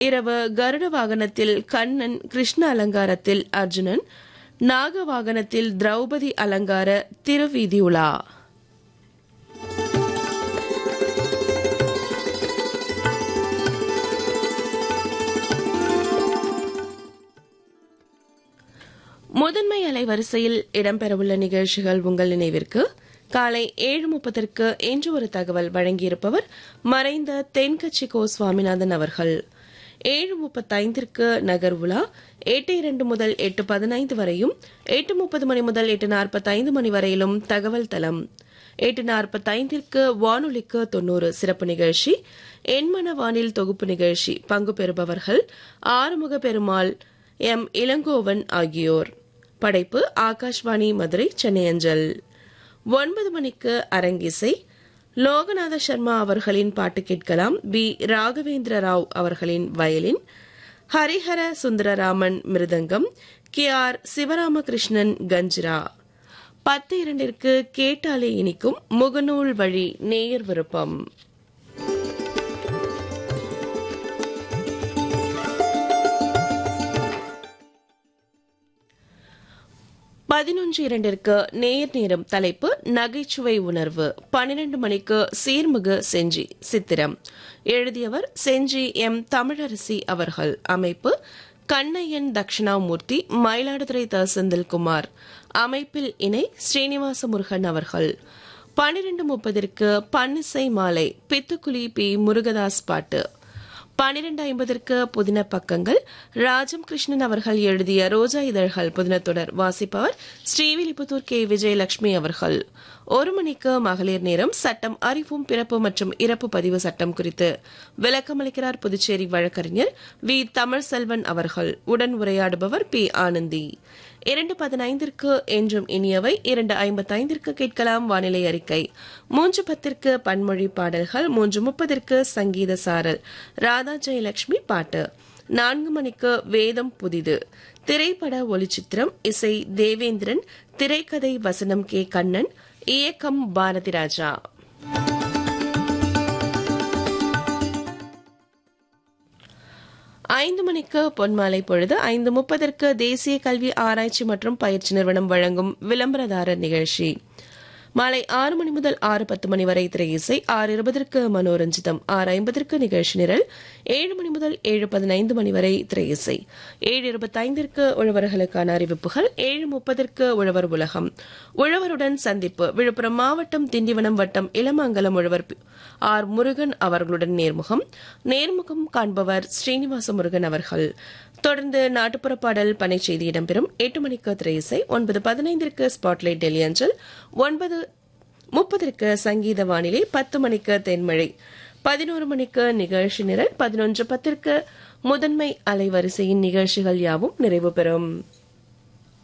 இரவு கருட வாகனத்தில் கண்ணன் கிருஷ்ண அலங்காரத்தில் அர்ஜுனன் நாக வாகனத்தில் திரௌபதி அலங்கார திருவீதி உலா முதன்மை அலைவரிசையில் இடம்பெறவுள்ள நிகழ்ச்சிகள் உங்கள் நினைவிற்கு காலை ஏழு முப்பதற்கு என்று ஒரு தகவல் வழங்கியிருப்பவர் மறைந்த தென்கட்சி கோ சுவாமிநாதன் அவர்கள் ஏழு முப்பத்தைந்திற்கு நகர் உலா எட்டு இரண்டு முதல் எட்டு பதினைந்து வரையும் எட்டு முப்பது மணி முதல் எட்டு நாற்பத்தைந்து மணி வரையிலும் தகவல் தளம் எட்டு நாற்பத்தைந்திற்கு வானொலிக்கு தொன்னூறு சிறப்பு நிகழ்ச்சி எண்மன வானில் தொகுப்பு நிகழ்ச்சி பங்கு பெறுபவர்கள் ஆறுமுக பெருமாள் எம் இளங்கோவன் ஆகியோர் படைப்பு ஆகாஷ்வாணி மதுரை சென்னை அஞ்சல் ஒன்பது மணிக்கு அரங்கிசை லோகநாத சர்மா அவர்களின் பாட்டு கேட்கலாம் பி ராகவேந்திர ராவ் அவர்களின் violin Harihara Sundararaman mridangam K R Sivaramakrishnan kanjira பத்து இரண்டிற்கு கேட்டாலே இனிக்கும் முகநூல் வழி நேயர் விருப்பம் பதினொன்று இரண்டிற்கு நேர் நேரம் தலைப்பு நகைச்சுவை உணர்வு பன்னிரண்டு மணிக்கு சீர்மிகு செஞ்சி சித்திரம் எழுதியவர் செஞ்சி எம் தமிழரசி அவர்கள் அமைப்பு கண்ணையன் தட்சிணாமூர்த்தி மயிலாடுதுறை த செந்தில்குமார் அமைப்பில் இணை ஸ்ரீனிவாச முருகன் அவர்கள் பன்னிரண்டு முப்பதற்கு பன்னிசை மாலை பித்துக்குளி பி முருகதாஸ் பாட்டு பனிரெண்டு ஐம்பதற்கு புதின பக்கங்கள் ராஜம் கிருஷ்ணன் அவர்கள் எழுதிய ரோஜா இதழ்கள் புதினத்தொடர் வாசிப்பவர் ஸ்ரீவில்லிபுத்தூர் கே விஜயலட்சுமி அவர்கள் ஒரு மணிக்கு மகளிர் நேரம் சட்டம் அறிவும் பிறப்பு மற்றும் இறப்பு பதிவு சட்டம் குறித்து விளக்கமளிக்கிறார் புதுச்சேரி வழக்கறிஞர் வி தமிழ் செல்வன் அவர்கள் உடன் உரையாடுபவர் பி ஆனந்தி இரண்டு பதினைந்திற்கு என்றும் இனியவை இரண்டு ஐம்பத்தைந்திற்கு கேட்கலாம் வானிலை அறிக்கை மூன்று பத்திற்கு பன்மொழி பாடல்கள் மூன்று முப்பதற்கு சங்கீத சாரல் ராதா ஜெயலட்சுமி பாட்டு நான்கு மணிக்கு வேதம் புதிது திரைப்பட ஒளிச்சித்திரம் இசை தேவேந்திரன் திரைக்கதை வசனம் கே கண்ணன் இயக்கம் பாரதி ராஜா ஐந்து மணிக்கு பொன்மாலை பொழுது ஐந்து முப்பதற்கு தேசிய கல்வி ஆராய்ச்சி மற்றும் பயிற்சி நிறுவனம் வழங்கும் விளம்பரதாரர் நிகழ்ச்சி மாலை ஆறு மணி முதல் ஆறு பத்து மணி வரை திரை இசை ஆறு இருபதற்கு மனோரஞ்சிதம் ஆறு ஐம்பதற்கு நிகழ்ச்சி நிரல் ஏழு மணி முதல் ஏழு பதினைந்து மணி வரை திரை இசை ஏழு இருபத்தைந்திற்கு உழவர்களுக்கான அறிவிப்புகள் ஏழு முப்பதற்கு உழவர் உலகம் உழவருடன் சந்திப்பு விழுப்புரம் மாவட்டம் திண்டிவனம் வட்டம் இளமங்கலம் உழவர் ஆர் முருகன் அவர்களுடன் நேர்முகம் நேர்முகம் காண்பவர் ஸ்ரீனிவாச முருகன் அவர்கள் தொடர்ந்து நாட்டுப்புற பாடல் பனை செய்தி இடம்பெறும் எட்டு மணிக்கு திரை இசை ஒன்பது பதினைந்திற்கு ஸ்பாட்லைட் டெல்லி அஞ்சல் ஒன்பது முப்பதற்கு சங்கீத வானிலை பத்து மணிக்கு தென்மழை பதினோரு மணிக்கு நிகழ்ச்சி நிரல் பதினொன்று பத்திற்கு முதன்மை அலைவரிசையின் நிகழ்ச்சிகள் யாவும் நிறைவு பெறும்